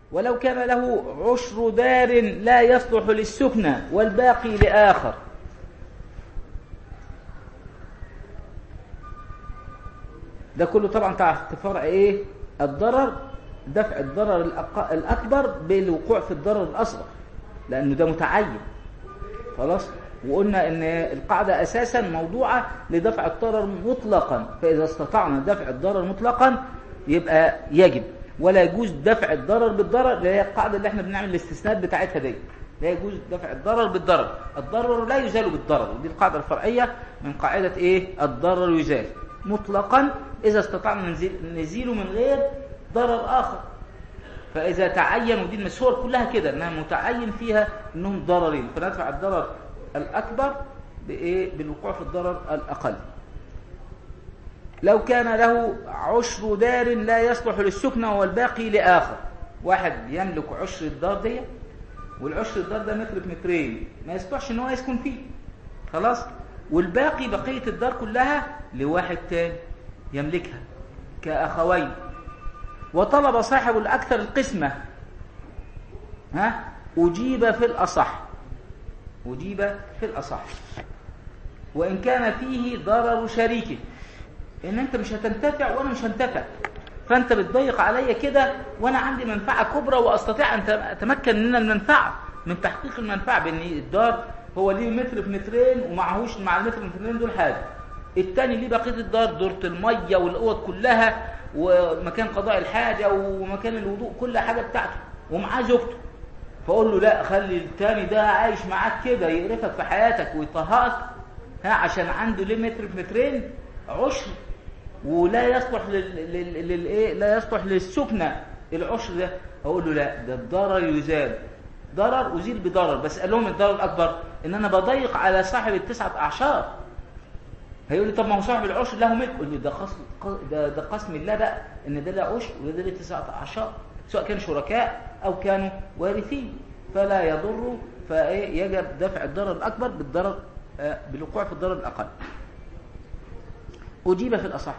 ولو كان له عشر دار لا يصلح للسكنى والباقي لآخر ده كله طبعا تحت فرع ايه الضرر دفع الضرر الأق- الأكبر بالوقوع في الضرر الأصغر لأنه ده متعين خلاص وقلنا ان القاعدة اساسا موضوعة لدفع الضرر مطلقا فاذا استطعنا دفع الضرر مطلقا يبقى يجب ولا يجوز دفع الضرر بالضرر اللي هي القاعدة اللي احنا بنعمل الاستثناءات بتاعتها دي لا يجوز دفع الضرر بالضرر الضرر لا يزال بالضرر ودي القاعدة الفرعية من قاعدة ايه الضرر يزال مطلقا اذا استطعنا نزيل نزيله من غير ضرر اخر فإذا تعين ودي المسور كلها كده إنها متعين فيها إنهم ضررين فندفع الضرر الأكبر بإيه؟ بالوقوع في الضرر الأقل لو كان له عشر دار لا يصلح للسكنى والباقي لآخر واحد يملك عشر الدار دي والعشر الدار ده متر بمترين ما يصلحش إن هو يسكن فيه خلاص والباقي بقية الدار كلها لواحد تاني يملكها كأخوين وطلب صاحب الأكثر القسمة ها أجيب في الأصح أجيب في الأصح وإن كان فيه ضرر شريكه إن أنت مش هتنتفع وأنا مش هنتفع فأنت بتضيق عليا كده وأنا عندي منفعة كبرى وأستطيع أن أتمكن من المنفعة من تحقيق المنفعة بأن الدار هو ليه متر في مترين ومعهوش مع المتر في مترين دول حاجة التاني ليه بقية الدار دورة المية والأوض كلها ومكان قضاء الحاجة ومكان الوضوء كل حاجة بتاعته ومعاه زوجته فأقول له لا خلي التاني ده عايش معاك كده يقرفك في حياتك ويطهقك ها عشان عنده ليه متر في مترين عشر ولا يصلح لل... لل... للايه لا يصلح للسكنة العشر ده اقول له لا ده الضرر يزال ضرر ازيل بضرر بس قال لهم الضرر الاكبر ان انا بضيق على صاحب التسعة اعشار هيقول لي طب ما هو صاحب العشر له ملك اقول له ده قسم ده, ده قسم الله بقى ان ده له عشر وده له تسعة اعشار سواء كانوا شركاء او كانوا وارثين فلا يضر فيجب دفع الضرر الاكبر بالضرر آه، بالوقوع في الضرر الاقل اجيب في الاصح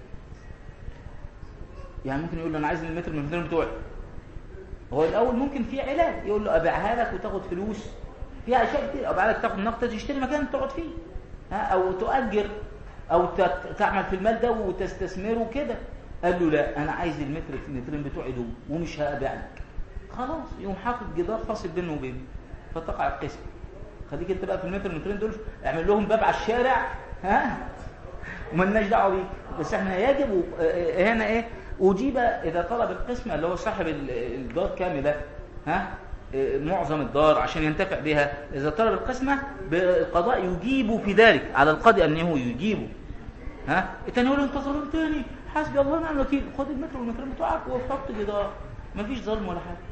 يعني ممكن يقول له انا عايز المتر من المترين بتوعي هو الاول ممكن في علاج يقول له ابيعها لك وتاخد فلوس فيها اشياء كتير ابيعها لك تاخد نقطه تشتري مكان تقعد فيه ها او تؤجر او ت- تعمل في المال ده وتستثمره كده قال له لا انا عايز المتر في المترين بتوعي دول ومش هبيع لك خلاص يقوم حاطط جدار فاصل بينه وبينه فتقع القسم خليك انت بقى في المتر المترين دول اعمل لهم باب على الشارع ها وملناش دعوه بيك بس احنا يجب و- اه- هنا ايه اجيب اذا طلب القسمه اللي هو صاحب ال- الدار كامله ها اه، معظم الدار عشان ينتفع بها اذا طلب القسمه بالقضاء يجيب في ذلك على القاضي انه يجيب ها التاني يقول له انت ظلمتني حسبي الله ونعم الوكيل خد المتر والمترين بتوعك وحط جدار مفيش ظلم ولا حاجه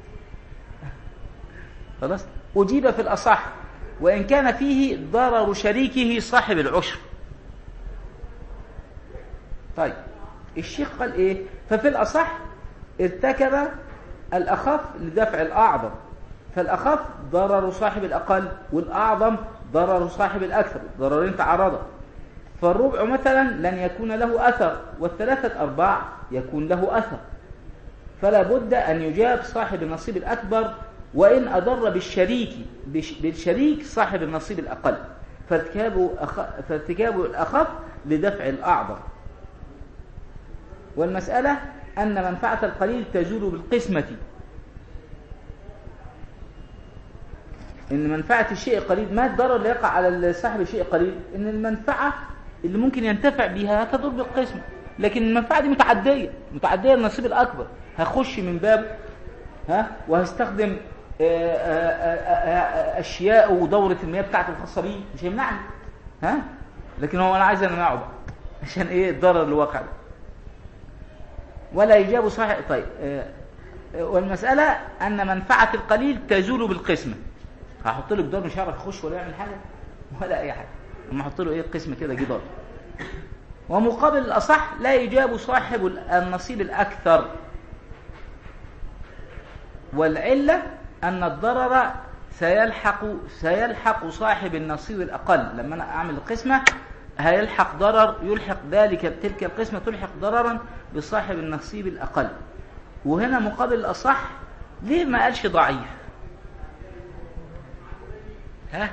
خلاص أجيب في الأصح وإن كان فيه ضرر شريكه صاحب العشر طيب الشيخ قال إيه ففي الأصح ارتكب الأخف لدفع الأعظم فالأخف ضرر صاحب الأقل والأعظم ضرر صاحب الأكثر ضررين تعارضا فالربع مثلا لن يكون له أثر والثلاثة أرباع يكون له أثر فلا بد أن يجاب صاحب النصيب الأكبر وإن أضر بالشريك بش- بالشريك صاحب النصيب الأقل فارتكاب, أخ... فارتكاب الأخف لدفع الأعظم والمسألة أن منفعة القليل تزول بالقسمة إن منفعة الشيء قليل ما الضرر اللي يقع على صاحب الشيء قليل إن المنفعة اللي ممكن ينتفع بها تضر بالقسمة لكن المنفعة دي متعدية متعدية للنصيب الأكبر هخش من باب ها وهستخدم آه، آه، آه، آه، أشياء ودورة المياه بتاعته الخاصة بيه مش هيمنعني ها لكن هو أنا عايز أمنعه بقى عشان إيه الضرر اللي واقع ده ولا يجاب صاحب طيب آه، آه، والمسألة أن منفعة القليل تزول بالقسمة هحط له جدار مش هيعرف يخش ولا يعمل حاجة ولا أي حاجة أما أحط له إيه القسمة كده جدار ومقابل الأصح لا يجاب صاحب النصيب الأكثر والعلة أن الضرر سيلحق سيلحق صاحب النصيب الأقل لما أنا أعمل القسمة هيلحق ضرر يلحق ذلك تلك القسمة تلحق ضررا بصاحب النصيب الأقل وهنا مقابل الأصح ليه ما قالش ضعيف ها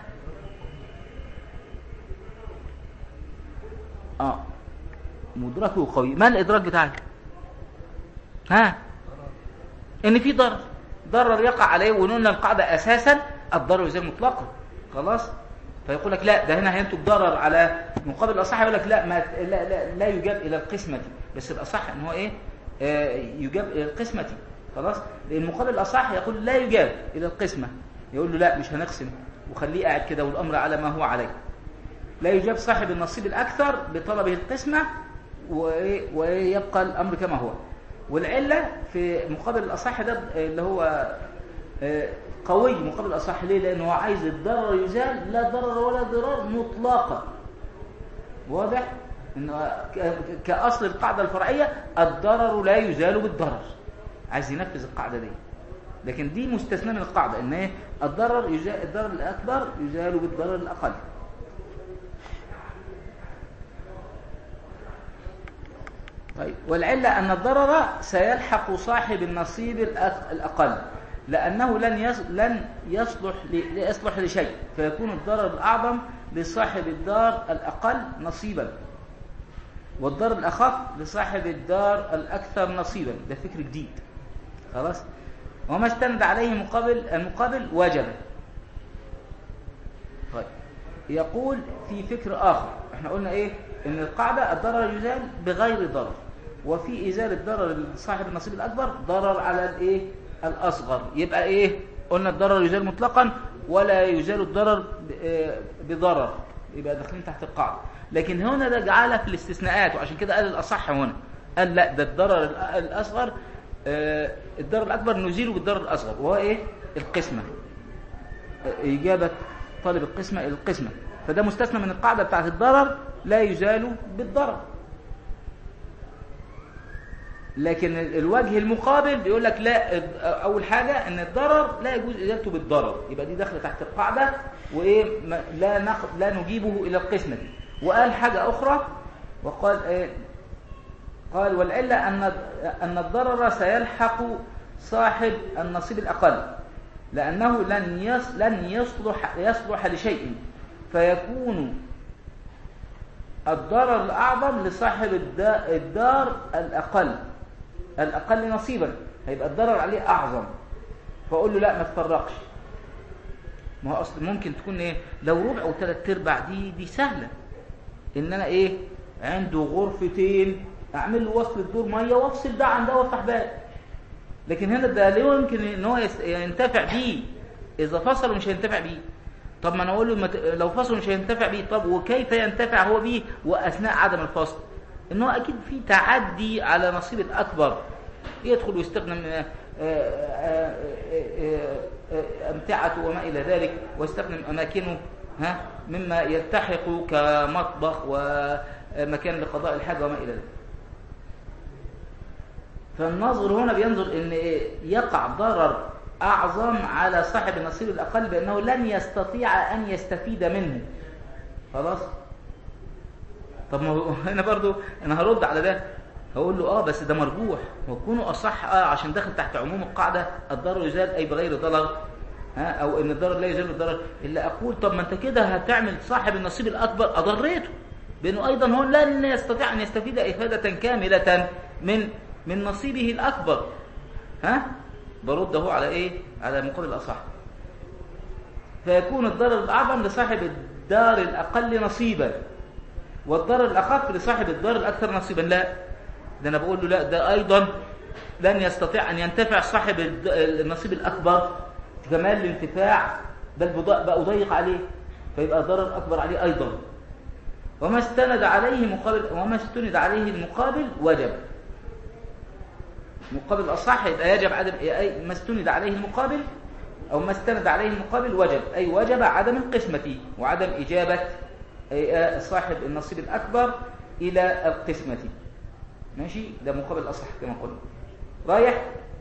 اه مدركه قوي ما الادراك بتاعك ها ان في ضرر ضرر يقع عليه ونقولنا القاعده اساسا الضرر زي مطلقا خلاص فيقول لك لا ده هنا هينتج ضرر على مقابل الاصح يقول لك لا ما لا, لا, لا يجاب الى القسمه بس الاصح ان هو ايه آه يجاب الى القسمه خلاص لان مقابل الاصح يقول لا يجاب الى القسمه يقول له لا مش هنقسم وخليه قاعد كده والامر على ما هو عليه لا يجاب صاحب النصيب الاكثر بطلبه القسمه ويبقى الامر كما هو والعله في مقابل الاصح ده اللي هو آه قوي مقابل الأصح ليه لأنه عايز الضرر يزال لا ضرر ولا ضرار مطلقا واضح إنه كأصل القاعدة الفرعية الضرر لا يزال بالضرر عايز ينفذ القاعدة دي لكن دي مستثنى من القاعدة إن إيه الضرر يزال الضرر الأكبر يزال بالضرر الأقل طيب والعلة أن الضرر سيلحق صاحب النصيب الأقل لأنه لن لن يصلح يصلح لشيء فيكون الضرر الأعظم لصاحب الدار الأقل نصيبا والضرر الأخف لصاحب الدار الأكثر نصيبا ده فكر جديد خلاص وما استند عليه مقابل المقابل وجب طيب يقول في فكر آخر احنا قلنا ايه ان القاعدة الضرر يزال بغير ضرر وفي إزالة الضرر لصاحب النصيب الأكبر ضرر على الايه الأصغر يبقى إيه قلنا الضرر يزال مطلقا ولا يزال الضرر بضرر يبقى داخلين تحت القاعدة لكن هنا ده جعلها في الاستثناءات وعشان كده قال الأصح هنا قال لا ده الضرر الأصغر الضرر الأكبر نزيله بالضرر الأصغر وهو إيه القسمة إجابة طالب القسمة إلى القسمة فده مستثنى من القاعدة بتاعت الضرر لا يزال بالضرر لكن الوجه المقابل بيقول لك لا اول حاجه ان الضرر لا يجوز ازالته بالضرر يبقى دي داخله تحت القاعده وايه لا ناخد لا نجيبه الى القسمه دي وقال حاجه اخرى وقال ايه قال والعله ان ان الضرر سيلحق صاحب النصيب الاقل لانه لن يص لن يصلح يصلح لشيء فيكون الضرر الاعظم لصاحب الدار الاقل الأقل نصيبا هيبقى الضرر عليه أعظم فأقول له لا ما تفرقش ما هو أصل ممكن تكون إيه لو ربع أو ثلاث أرباع دي دي سهلة إن أنا إيه عنده غرفتين أعمل له وصل الدور مية وأفصل ده عن ده وأفتح باب لكن هنا ده ليه يمكن إن هو ينتفع بيه إذا فصل مش هينتفع بيه طب ما أنا أقول له مت... لو فصل مش هينتفع بيه طب وكيف ينتفع هو بيه وأثناء عدم الفصل ان هو اكيد في تعدي على نصيب الاكبر يدخل ويستخدم امتعته وما الى ذلك ويستخدم اماكنه ها مما يلتحق كمطبخ ومكان لقضاء الحاجه وما الى ذلك فالناظر هنا بينظر ان يقع ضرر اعظم على صاحب النصيب الاقل بانه لن يستطيع ان يستفيد منه خلاص طب ما هو هنا برضو انا هرد على ده هقول له اه بس ده مرجوح وكونه اصح اه عشان داخل تحت عموم القاعده الضرر يزال اي بغير ضرر ها او ان الضرر لا يزال بالضرر الا اقول طب ما انت كده هتعمل صاحب النصيب الاكبر اضريته بانه ايضا هو لن يستطيع ان يستفيد افاده كامله من من نصيبه الاكبر ها برد اهو على ايه على مقابل الاصح فيكون الضرر الاعظم لصاحب الدار الاقل نصيبا والضرر الأخف لصاحب الدار الأكثر نصيبا لا ده أنا بقول له لا ده أيضا لن يستطيع أن ينتفع صاحب النصيب الأكبر كمال الانتفاع بل بقى أضيق عليه فيبقى ضرر أكبر عليه أيضا وما استند عليه مقابل وما استند عليه المقابل وجب مقابل أصح يبقى يجب عدم أي ما استند عليه المقابل أو ما استند عليه المقابل وجب أي وجب عدم القسمة وعدم إجابة صاحب النصيب الأكبر إلى القسمة ماشي ده مقابل الأصح كما قلنا رايح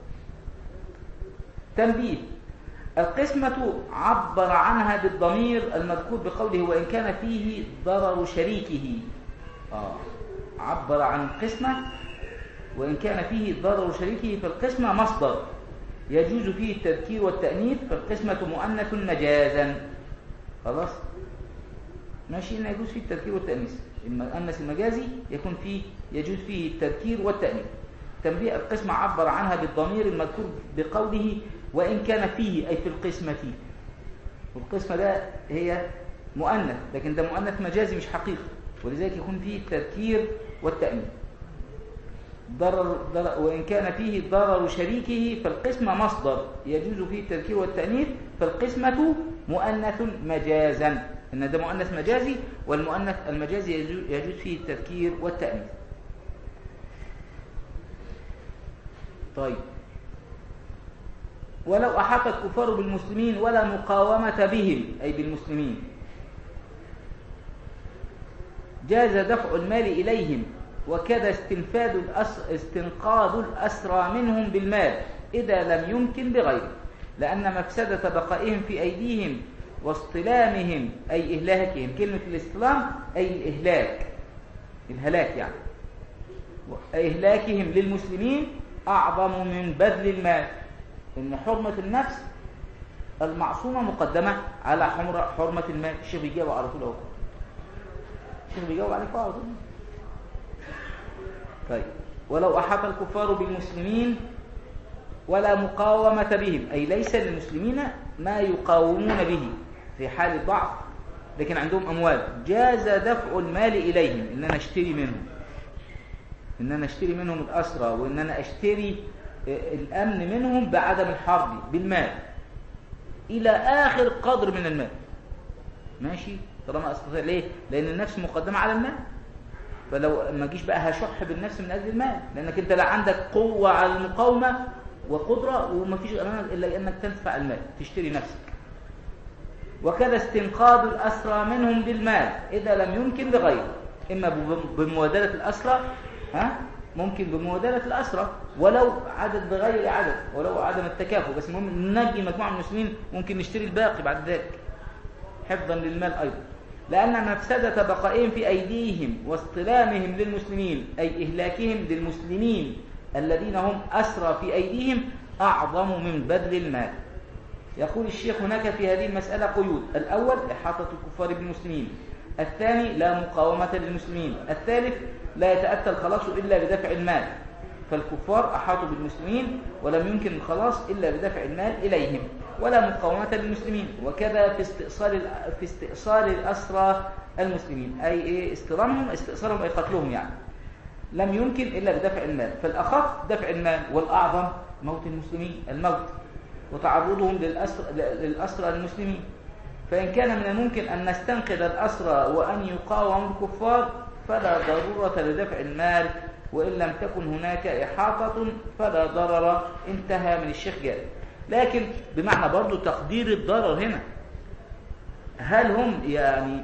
تنبيه القسمة عبر عنها بالضمير المذكور بقوله وإن كان فيه ضرر شريكه آه. عبر عن القسمة وإن كان فيه ضرر شريكه فالقسمة مصدر يجوز فيه التذكير والتأنيث فالقسمة مؤنث مجازا خلاص ماشي إن يجوز فيه التذكير والتأنيث المؤنث المجازي يكون فيه يجوز فيه التذكير والتأنيث تنبيه القسمة عبر عنها بالضمير المذكور بقوله وإن كان فيه أي في القسمة والقسمة ده هي مؤنث لكن ده مؤنث مجازي مش حقيقي ولذلك يكون فيه التذكير والتأنيث ضرر, ضرر وإن كان فيه ضرر شريكه فالقسمة مصدر يجوز فيه التذكير والتأنيث فالقسمة مؤنث مجازا إن ده مؤنث مجازي والمؤنث المجازي يجوز فيه التذكير والتأنيث طيب ولو أحاط الكفار بالمسلمين ولا مقاومة بهم أي بالمسلمين جاز دفع المال إليهم وكذا استنفاد الأس... استنقاذ الأسرى منهم بالمال إذا لم يمكن بغيره لأن مفسدة بقائهم في أيديهم واصطلامهم أي إهلاكهم كلمة الاصطلام أي الإهلاك الهلاك يعني إهلاكهم للمسلمين أعظم من بذل المال إن حرمة النفس المعصومة مقدمة على حرمة المال الشيخ بيجاوب على طول أهو الشيخ بيجاوب عليك على طول طيب ولو أحاط الكفار بالمسلمين ولا مقاومة بهم أي ليس للمسلمين ما يقاومون به في حال الضعف لكن عندهم أموال جاز دفع المال إليهم إن أنا أشتري منهم إن أنا أشتري منهم الأسرى وإن أنا أشتري الأمن منهم بعدم الحرب بالمال إلى آخر قدر من المال ماشي طالما أستطيع ليه لأن النفس مقدمة على المال فلو ما جيش بقى هشح بالنفس من أجل المال لأنك أنت لا عندك قوة على المقاومة وقدرة وما فيش أمامك إلا أنك تدفع المال تشتري نفسك وكذا استنقاذ الأسرى منهم بالمال إذا لم يمكن بغيره إما بموادلة الأسرى ها ممكن بموادلة الأسرى ولو عدد بغير عدد ولو عدم التكافؤ بس المهم ننجي مجموعة من المسلمين ممكن نشتري الباقي بعد ذلك حفظا للمال أيضا لأن مفسدة بقائهم في أيديهم واصطلامهم للمسلمين أي إهلاكهم للمسلمين الذين هم أسرى في أيديهم أعظم من بذل المال يقول الشيخ هناك في هذه المسألة قيود الأول إحاطة الكفار بالمسلمين الثاني لا مقاومة للمسلمين الثالث لا يتأتى الخلاص إلا بدفع المال فالكفار أحاطوا بالمسلمين ولم يمكن الخلاص إلا بدفع المال إليهم ولا مقاومة للمسلمين وكذا في استئصال في استئصال الأسرى المسلمين أي إيه استرامهم استئصالهم أي قتلهم يعني لم يمكن إلا بدفع المال فالأخف دفع المال والأعظم موت المسلمين الموت وتعرضهم للأسرى, للأسرى المسلمين فإن كان من الممكن أن نستنقذ الأسرى وأن يقاوم الكفار فلا ضرورة لدفع المال وإن لم تكن هناك إحاطة فلا ضرر انتهى من الشيخ جاد لكن بمعنى برضو تقدير الضرر هنا هل هم يعني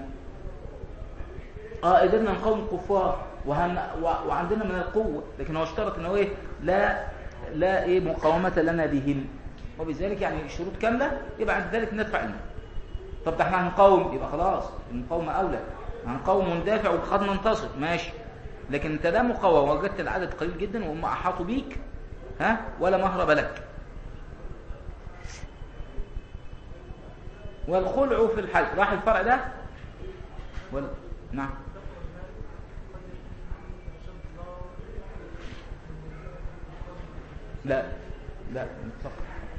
اه قدرنا نقاوم الكفار وهن وعندنا من القوة لكن هو اشترط انه ايه لا لا ايه مقاومة لنا بهم وبذلك يعني شروط كاملة يبقى عند ذلك ندفع المال طب ده احنا هنقاوم يبقى خلاص المقاومة أولى هنقاوم وندافع وخد ننتصر ماشي لكن انت لا مقاومة وجدت العدد قليل جدا وهم أحاطوا بيك ها ولا مهرب لك والخلع في الحج راح الفرع ده ولا نعم لا لا مطلق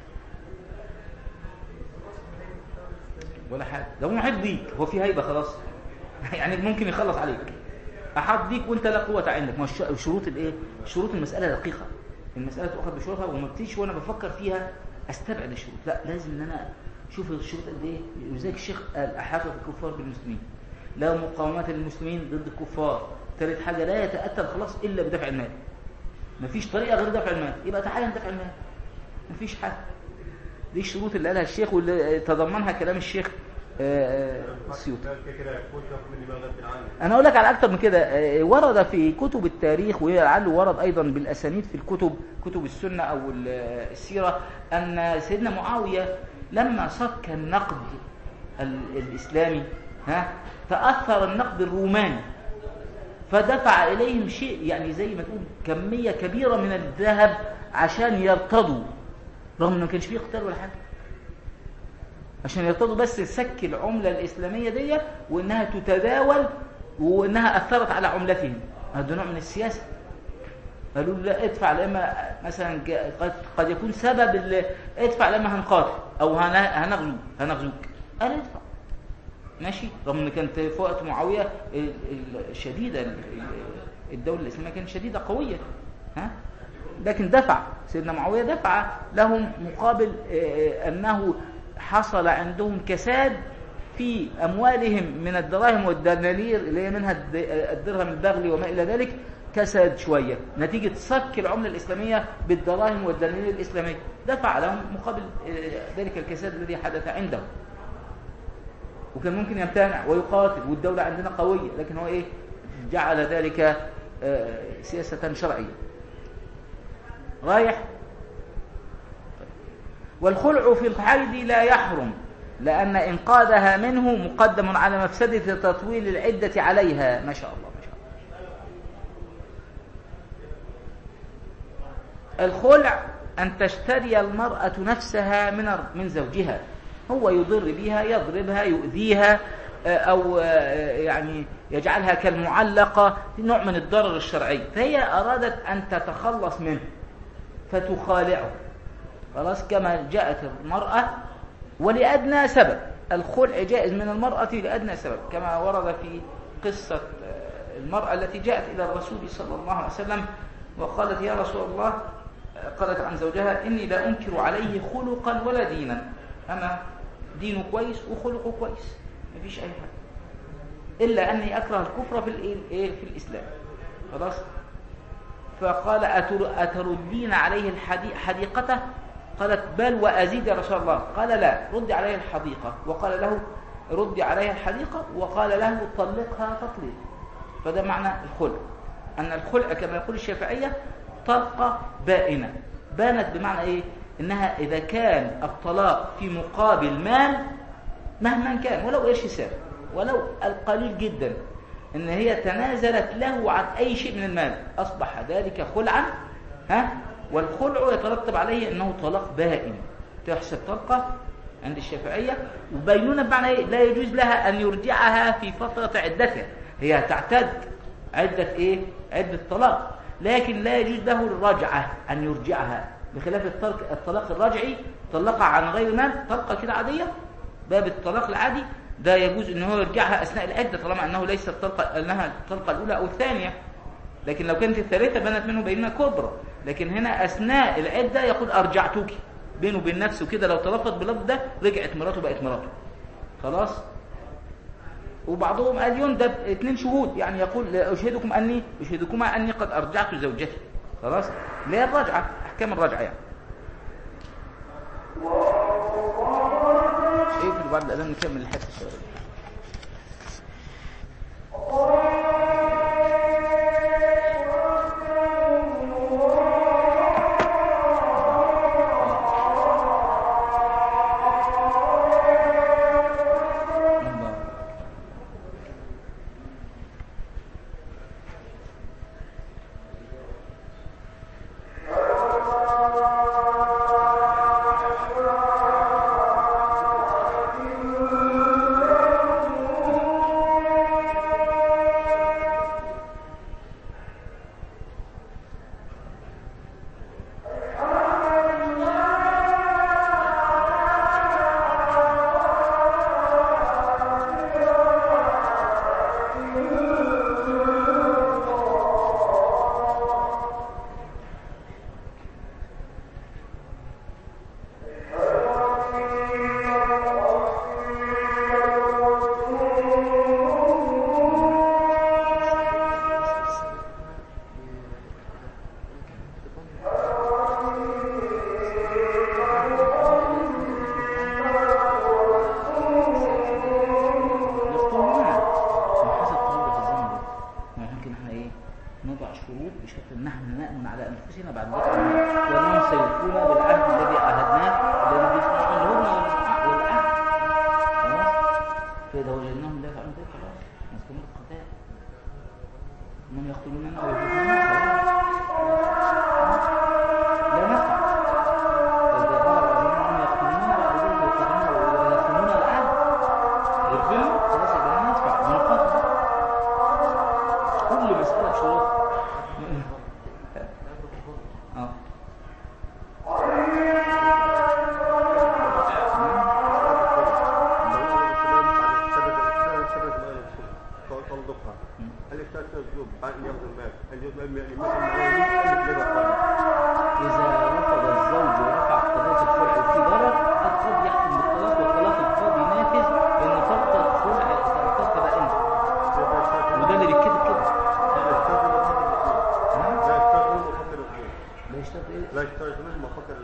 ولا حاجه ده هو محيط بيك هو في هيبه خلاص يعني ممكن يخلص عليك احاط بيك وانت لا قوه عندك ما شروط الايه شروط المساله دقيقه المساله تؤخذ بشروطها وما بتيجي وانا بفكر فيها استبعد الشروط لا لازم ان انا شوف الشروط قد ايه ولذلك الشيخ قال احاطه الكفار بالمسلمين لا مقاومه للمسلمين ضد الكفار ثالث حاجه لا يتاتى الخلاص الا بدفع المال مفيش طريقه غير دفع المال يبقى تعالى ندفع المال مفيش حل دي الشروط اللي قالها الشيخ واللي تضمنها كلام الشيخ السيوطي انا اقول لك على اكتر من كده ورد في كتب التاريخ ولعله ورد ايضا بالاسانيد في الكتب كتب السنه او السيره ان سيدنا معاويه لما صك النقد الاسلامي ها تاثر النقد الروماني فدفع اليهم شيء يعني زي ما تقول كميه كبيره من الذهب عشان يرتضوا رغم انه ما كانش فيه قتال ولا حاجه عشان يرتضوا بس سك العمله الاسلاميه دي وانها تتداول وانها اثرت على عملتهم هذا نوع من السياسه قالوا له لا ادفع لما مثلا قد, قد يكون سبب اللي ادفع لما هنقاتل او هنغزو هنغزوك قال ادفع ماشي رغم ان كانت في وقت معاويه شديده الدوله الاسلاميه كانت شديده قويه ها لكن دفع سيدنا معاويه دفع لهم مقابل انه حصل عندهم كساد في اموالهم من الدراهم والدنانير اللي هي منها الدرهم البغلي وما الى ذلك كسد شوية نتيجة صك العملة الإسلامية بالدراهم والدنانير الإسلامية دفع لهم مقابل ذلك الكساد الذي حدث عندهم وكان ممكن يمتنع ويقاتل والدولة عندنا قوية لكن هو إيه جعل ذلك سياسة شرعية رايح والخلع في الحيض لا يحرم لأن إنقاذها منه مقدم على مفسدة تطويل العدة عليها ما شاء الله ما شاء الله الخلع أن تشتري المرأة نفسها من من زوجها هو يضر بها يضربها يؤذيها أو يعني يجعلها كالمعلقة نوع من الضرر الشرعي فهي أرادت أن تتخلص منه فتخالعه خلاص كما جاءت المرأة ولأدنى سبب الخلع جائز من المرأة لأدنى سبب كما ورد في قصة المرأة التي جاءت إلى الرسول صلى الله عليه وسلم وقالت يا رسول الله قالت عن زوجها إني لا أنكر عليه خلقا ولا دينا أنا دينه كويس وخلقه كويس ما فيش أي حاجة إلا أني أكره الكفر في, في الإسلام خلاص فقال أتردين عليه حديقته قالت بل وأزيد يا رسول الله قال لا رد عليه الحديقة وقال له رد عليها الحديقة وقال له طلقها تطليق فده معنى الخلع أن الخلع كما يقول الشافعية طلقة بائنة بانت بمعنى إيه إنها إذا كان الطلاق في مقابل مال مهما كان ولو إيش يساوي ولو القليل جدا إن هي تنازلت له عن أي شيء من المال أصبح ذلك خلعا ها والخلع يترتب عليه أنه طلاق بائن تحسب طلقة عند الشافعية وبينونة بمعنى إيه؟ لا يجوز لها أن يرجعها في فترة عدتها هي تعتد عدة إيه؟ عدة طلاق لكن لا يجوز له الرجعة أن يرجعها بخلاف الطلاق, الطلاق الرجعي طلقها عن غير مال طلقة كده عادية باب الطلاق العادي ده يجوز ان هو يرجعها اثناء العده طالما انه ليس الطلقه انها الطلقه الاولى او الثانيه لكن لو كانت الثالثه بنت منه بينه كبرى لكن هنا اثناء العده يقول ارجعتك بينه وبين نفسه كده لو تلفظ باللفظ ده رجعت مراته بقت مراته خلاص وبعضهم قال يندب اثنين شهود يعني يقول اشهدكم اني اشهدكما اني قد ارجعت زوجتي خلاص اللي هي الرجعه احكام الرجعه يعني ايه في بعد الاذان نكمل الحته الشرعيه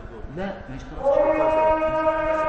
لا ما يشترطش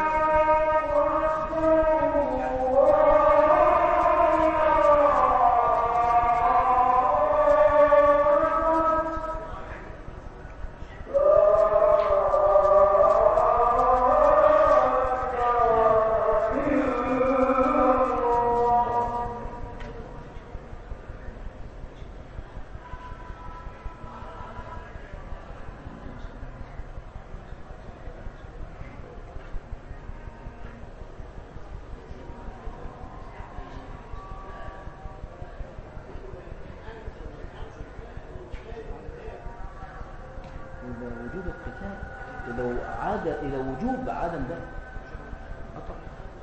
إلى وجوب القتال لو عاد إلى وجوب عدم ده أطلع.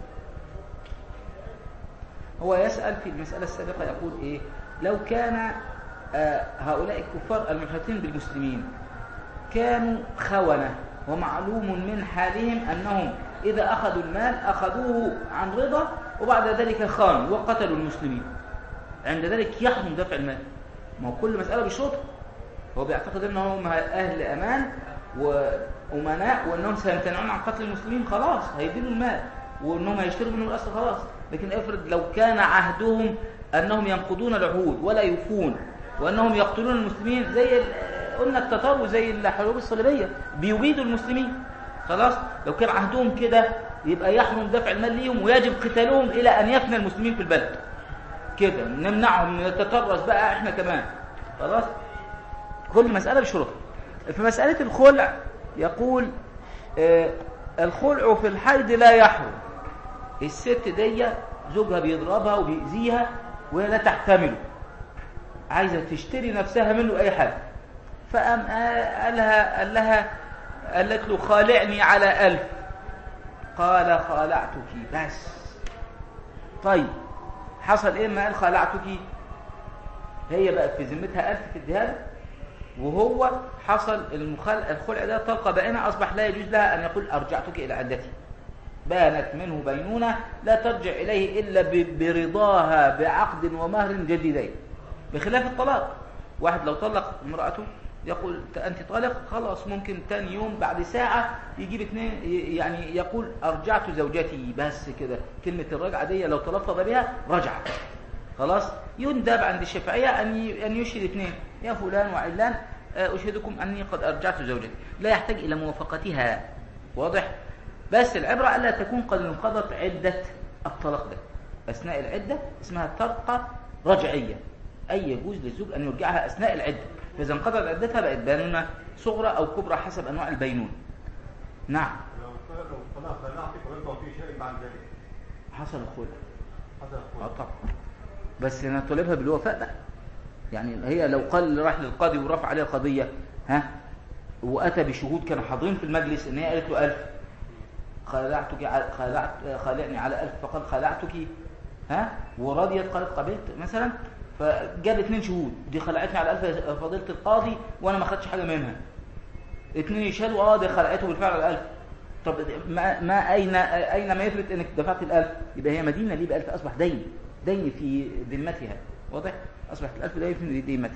هو يسأل في المسألة السابقة يقول إيه لو كان آه، هؤلاء الكفار المحيطين بالمسلمين كانوا خونة ومعلوم من حالهم أنهم إذا أخذوا المال أخذوه عن رضا وبعد ذلك خانوا وقتلوا المسلمين عند ذلك يحرم دفع المال ما هو كل مسألة بشروطها هو بيعتقد انهم اهل امان وامناء وانهم سيمتنعون عن قتل المسلمين خلاص هيدينوا المال وانهم هيشتروا منه الاسر خلاص لكن افرض لو كان عهدهم انهم ينقضون العهود ولا يوفون وانهم يقتلون المسلمين زي ال- قلنا التتار زي الحروب الصليبيه بيبيدوا المسلمين خلاص لو كان عهدهم كده يبقى يحرم دفع المال ليهم ويجب قتالهم الى ان يفنى المسلمين في البلد كده نمنعهم نتطرس بقى احنا كمان خلاص كل مسألة بشروطها في مسألة الخلع يقول آه، الخلع في الحيض لا يحرم الست دي زوجها بيضربها وبيأذيها وهي لا تحتمله عايزة تشتري نفسها منه أي حاجة فقام آه، قال لها قال لها قالت له خالعني على ألف قال خالعتك بس طيب حصل ايه ما قال خالعتك هي بقت في ذمتها ألف في الدهان وهو حصل المخل... الخلع ده طلقة بائنة أصبح لا يجوز لها أن يقول أرجعتك إلى عدتي بانت منه بينونة لا ترجع إليه إلا ب... برضاها بعقد ومهر جديدين بخلاف الطلاق واحد لو طلق امرأته يقول أنت طالق خلاص ممكن تاني يوم بعد ساعة يجيب اثنين ي- يعني يقول أرجعت زوجتي بس كده كلمة الرجعة دي لو تلفظ بها رجعت خلاص يندب عند الشافعية أن ي- أن يشهد اثنين يا فلان وعلان آه، أشهدكم أني قد أرجعت زوجتي لا يحتاج إلى موافقتها واضح بس العبرة ألا تكون قد انقضت عدة الطلاق ده أثناء العدة اسمها طرقة رجعية أي يجوز للزوج أن يرجعها أثناء العدة فإذا انقضت عدتها بقت بينونة صغرى أو كبرى حسب أنواع البينون نعم لو لو طلع خلعتك ويرضى في شيء بعد ذلك حصل الخلع حتى اه طبعا بس انا طالبها بالوفاء بقى يعني هي لو قال راح للقاضي ورفع عليه قضية ها واتى بشهود كانوا حاضرين في المجلس ان هي قالت له ألف خلعتك ع- خلعت خالعني على ألف فقال خلعتك ها ورضيت قالت قبلت مثلا فجاب اثنين شهود دي خلعتني على ألف يا فضيلة القاضي وانا ما خدتش حاجة منها اثنين يشهدوا اه دي خلعته بالفعل على ألف طب ما, ما اين اين ما يثبت انك دفعت الألف يبقى هي مدينة ليه بألف اصبح دين دين في ذمتها واضح اصبحت الألف دين في ذمتها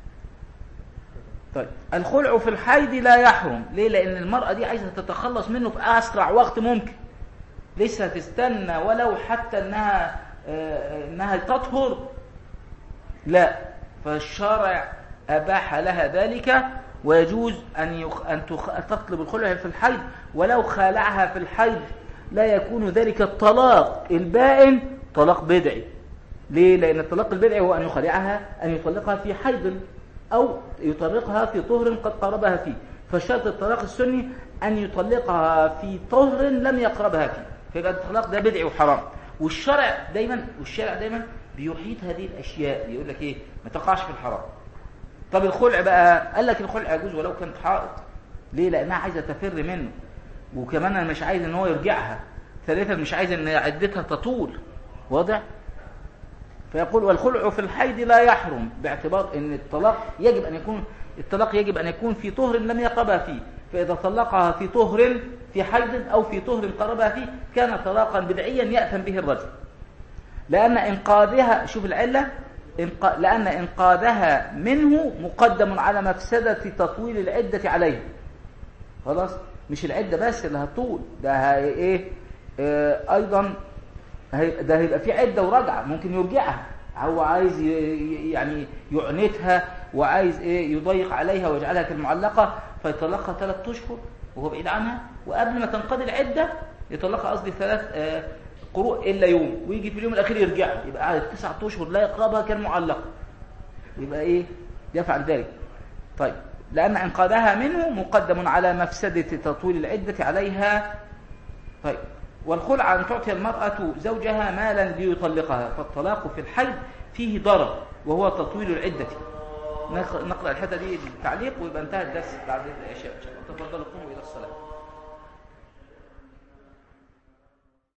طيب الخلع في الحيض لا يحرم ليه لان المرأة دي عايزة تتخلص منه في اسرع وقت ممكن لسه تستنى ولو حتى انها آه، انها تطهر لا فالشرع أباح لها ذلك ويجوز أن, يخ... أن تخ... تطلب الخلع في الحيض ولو خالعها في الحيض لا يكون ذلك الطلاق البائن طلاق بدعي ليه؟ لأن الطلاق البدعي هو أن يخالعها أن يطلقها في حيض أو يطلقها في طهر قد قربها فيه فشرط الطلاق السني أن يطلقها في طهر لم يقربها فيه فيبقى الطلاق ده بدعي وحرام والشرع دايما والشرع دايما بيحيط هذه الأشياء يقول لك إيه ما تقعش في الحرام طب الخلع بقى قال لك الخلع يجوز ولو كانت حائط ليه لأنها عايزة تفر منه وكمان أنا مش عايز ان هو يرجعها ثالثا مش عايز ان عدتها تطول واضح فيقول والخلع في الحيض لا يحرم باعتبار ان الطلاق يجب ان يكون الطلاق يجب ان يكون في طهر لم يقربها فيه فاذا طلقها في طهر في حيض او في طهر قربها فيه كان طلاقا بدعيا ياثم به الرجل لان انقاذها شوف العله إنق... لان انقاذها منه مقدم على مفسده تطويل العده عليه خلاص مش العدة بس اللي هتطول ده هي ايه آه ايضا هي- ده هيبقى في عدة ورجعة ممكن يرجعها هو عايز ي- ي- يعني يعنتها وعايز ايه يضيق عليها ويجعلها كالمعلقة فيطلقها ثلاث اشهر وهو بعيد عنها وقبل ما تنقضي العدة يطلقها قصدي ثلاث آه، قروء الا يوم ويجي في اليوم الاخير يرجعها يبقى قاعد تسعة اشهر لا يقربها كالمعلقة يبقى ايه يفعل ذلك طيب لأن انقاذها منه مقدم على مفسدة تطويل العدة عليها طيب والخلع أن تعطي المرأة زوجها مالا ليطلقها فالطلاق في الحي فيه ضرر وهو تطويل العدة نق- نقرأ الحتة دي التعليق ويبقى انتهى الدرس بعد العشاء إن شاء الله تفضلوا قوموا إلى الصلاة